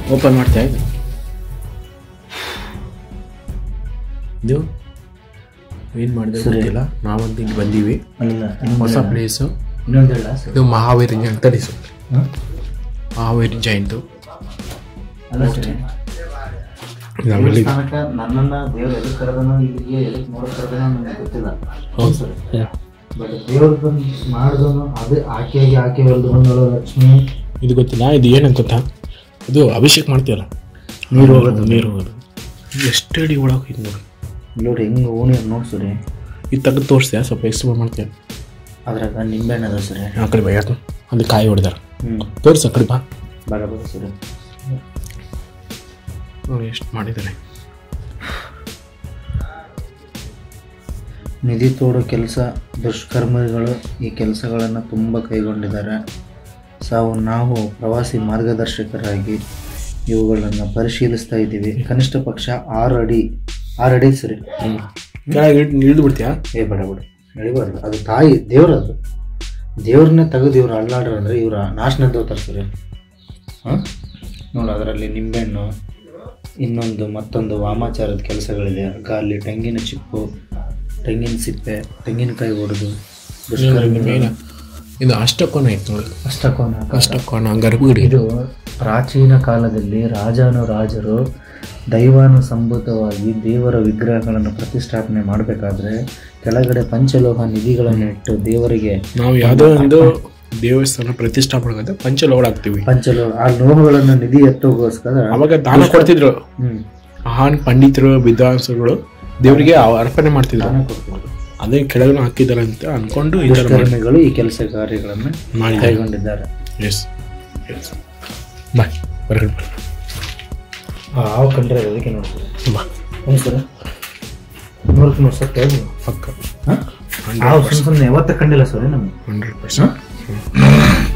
Open ಮಾಡ್ತಾ ಇದ್ದೆ ಇದು ಏನು ಮಾಡಿದೆ ಸರಿ. ಗೊತ್ತಿಲ್ಲ ನಾವಂತೂ ಇಲ್ಲಿ ಬಂದೀವಿ ಅಲ್ಲ ಹೊಸ ಪ್ಲೇಸು ಇನ್ನೊಂದು ಹೇಳ ಸರ್ ಇದು ಮಹಾವೀರ ಜಯಂತಿ ತಡಿ ಸರ್ ಹಾಂ ಮಹಾವೀರ ಜಯಂತಿ ಅಲ್ಲ ಸರ್ ನಾವೆಲ್ಲಿ ದೇವಸ್ಥಾನಕ್ಕೆ ನನ್ನನ್ನು ದೇವ್ರು ಎದಕ್ಕೆ ಕರೆದನೋ ಇಲ್ಲಿಗೆ ಎದಕ್ಕೆ ನೋಡಕ್ ಕರೆದನೋ ನನಗೆ ಗೊತ್ತಿಲ್ಲ ಹೌದು ಸರ್ ಬಟ್ ದೇವ್ರು ಬಂದು ಮಾಡಿದನು ಅದೇ ಆಕೆಯಾಗಿ ಆಕೆ ಹೊಲ್ದು ಲಕ್ಷ್ಮಿ ಇದು ಗೊತ್ತಿಲ್ಲ ಇದು ಏನಂತ ಗೊತ್ತಾ ಇದು ಅಭಿಷೇಕ ಮಾಡ್ತೀವಲ್ಲ ನೀರು ಹೋಗೋದು ನೀರು ಹೋಗೋದು ಎಷ್ಟು ಅಡಿ ಒಳಗೆ ಇದು ನೋಡಿ ನೋಡಿ ಹೆಂಗೆ ಓಣಿ ನೋಡಿ ಸರಿ ಇದು ತೆಗೆದು ತೋರಿಸ್ದೆ ಸ್ವಲ್ಪ ಎಕ್ಸ್ಪ್ಲೋರ್ ಮಾಡ್ತೇವೆ ಅದ್ರಾಗ ನಿಂಬೆಹಣ್ಣು ಅದ ಸರಿ ಆ ಕಡೆ ಬಾ ಯಾಕೆ ಅದು ಕಾಯಿ ಹೊಡೆದಾರ ಹ್ಞೂ ತೋರಿಸ ಕಡೆ ಬಾ ಬರ ಬರ ಸರಿ ನೋಡಿ ಎಷ್ಟು ಮಾಡಿದ್ದಾನೆ ನಿಧಿ ತೋಡೋ ಕೆಲಸ ದುಷ್ಕರ್ಮಿಗಳು ಈ ಕೆಲಸಗಳನ್ನು ತುಂಬ ಕೈಗೊಂಡಿದ್ದಾರೆ ಸಾವು ನಾವು ಪ್ರವಾಸಿ ಮಾರ್ಗದರ್ಶಕರಾಗಿ ಇವುಗಳನ್ನು ಪರಿಶೀಲಿಸ್ತಾ ಇದ್ದೀವಿ ಕನಿಷ್ಠ ಪಕ್ಷ ಆರು ಅಡಿ ಆರು ಅಡಿ ಸರಿ ಹ್ಞೂ ಕೆಳಗೆ ಇಳಿದು ಬಿಡ್ತೀಯಾ ಏ ಬೇಡ ಬೇಡ ಎಳಿಬಾರ್ದು ಅದು ತಾಯಿ ದೇವ್ರದು ದೇವ್ರನ್ನೇ ತೆಗೆದು ಇವ್ರು ಅಳ್ಳಾಡ್ರು ಅಂದರೆ ಇವ್ರ ನಾಶನದ್ದು ಹೋಗ್ತಾರೆ ಸರಿ ಹಾಂ ನೋಡು ಅದರಲ್ಲಿ ನಿಂಬೆಹಣ್ಣು ಇನ್ನೊಂದು ಮತ್ತೊಂದು ವಾಮಾಚಾರದ ಕೆಲಸಗಳಿದೆ ಆಗ ಅಲ್ಲಿ ತೆಂಗಿನ ಚಿಪ್ಪು ತೆಂಗಿನ ಸಿಪ್ಪೆ ತೆಂಗಿನಕಾಯಿ ಹೊಡೆದು ಮೇನ ಇದು ಅಷ್ಟಕೋನ ಐತೆ ನೋಡಿ ಅಷ್ಟಕೋನ ಅಷ್ಟಕೋನ ಗರ್ಭಗುಡಿ ಇದು ಪ್ರಾಚೀನ ಕಾಲದಲ್ಲಿ ರಾಜಾನುರಾಜರು ದೈವಾನುಸಂಭೂತವಾಗಿ ದೇವರ ವಿಗ್ರಹಗಳನ್ನು ಪ್ರತಿಷ್ಠಾಪನೆ ಮಾಡಬೇಕಾದ್ರೆ ಕೆಳಗಡೆ ಪಂಚಲೋಹ ನಿಧಿಗಳನ್ನು ಇಟ್ಟು ದೇವರಿಗೆ ನಾವು ಯಾವುದೋ ಒಂದು ದೇವಸ್ಥಾನ ಪ್ರತಿಷ್ಠಾಪನೆ ಪಂಚಲೋಳ ಹಾಕ್ತೀವಿ ಪಂಚಲೋಹ ಆ ಲೋಹಗಳನ್ನು ನಿಧಿ ಎತ್ತೋಗೋಸ್ಕರ ಅವಾಗ ದಾನ ಕೊಡ್ತಿದ್ರು ಹ್ಮ್ ಮಹಾನ್ ಪಂಡಿತರು ವಿದ್ವಾಂಸಗಳು ದೇವರಿಗೆ ಅರ್ಪಣೆ ಮಾಡ್ತಿದ್ರು ದಾನ ಕೊಡ್ತಾರೆ ಅದೇ ಕೆಳಗಡೆ ಹಾಕಿದಾರೆ ಅಂತ ಅನ್ಕೊಂಡು ಈ ಥರ ಮಾಡಿ ದುಷ್ಕರ್ಮಿಗಳು ಈ ಕೆಲಸ ಕಾರ್ಯಗಳನ್ನು ಮಾಡಿದ್ದಾರೆ ಕೈಗೊಂಡಿದ್ದಾರೆ ಎಸ್ ಎಸ್ ಬಾಯ್ ಹೊರಗಡೆ ಬಾ. ಹಾವು ಕಂಡ್ರೆ ಅದಕ್ಕೆ ನೋಡ್ತಾರೆ ಬಾ ಹ್ಞೂ ಸರ್ ನೂರಕ್ಕೆ ನೂರು ಸರ್ ಕೇಳ್ಬೋದು ಪಕ್ಕ ಹಾಂ ಹಾವು ಸುಮ್ಮನೆ ಸುಮ್ಮನೆ ಯಾವತ್ತೂ ಕಂಡಿಲ್ಲ ಸರ್ ನಮಗೆ ಹಂಡ್ರೆಡ್ ಪರ್ಸೆಂಟ್